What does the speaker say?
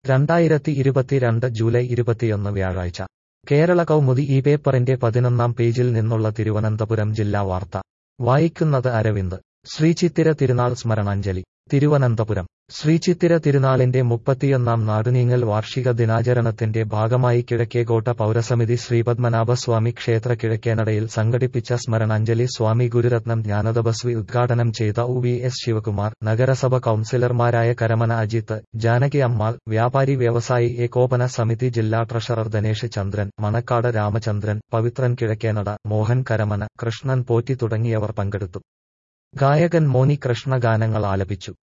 രണ്ടായിരത്തി ഇരുപത്തിരണ്ട് ജൂലൈ ഇരുപത്തിയൊന്ന് വ്യാഴാഴ്ച കേരള കൗമുദി ഈ പേപ്പറിന്റെ പതിനൊന്നാം പേജിൽ നിന്നുള്ള തിരുവനന്തപുരം ജില്ലാ വാർത്ത വായിക്കുന്നത് അരവിന്ദ് ശ്രീചിത്തിര തിരുനാൾ സ്മരണാഞ്ജലി തിരുവനന്തപുരം ശ്രീചിത്തിര തിരുനാളിന്റെ മുപ്പത്തിയൊന്നാം നാടുനീങ്ങൽ വാർഷിക ദിനാചരണത്തിന്റെ ഭാഗമായി കിഴക്കേകോട്ട പൗരസമിതി ശ്രീപത്മനാഭസ്വാമി ക്ഷേത്ര കിഴക്കേനടയിൽ സംഘടിപ്പിച്ച സ്മരണാഞ്ജലി സ്വാമി ഗുരുരത്നം ജ്ഞാനതപസ്വി ഉദ്ഘാടനം ചെയ്ത ഉ വി എസ് ശിവകുമാർ നഗരസഭ കൌൺസിലർമാരായ കരമന അജിത്ത് ജാനകി അമ്മാൾ വ്യാപാരി വ്യവസായി ഏകോപന സമിതി ജില്ലാ ട്രഷറർ ദിനേശ് ചന്ദ്രൻ മണക്കാട് രാമചന്ദ്രൻ പവിത്രൻ കിഴക്കേനട മോഹൻ കരമന കൃഷ്ണൻ പോറ്റി തുടങ്ങിയവർ പങ്കെടുത്തു ഗായകൻ മോനി കൃഷ്ണ ഗാനങ്ങൾ ആലപിച്ചു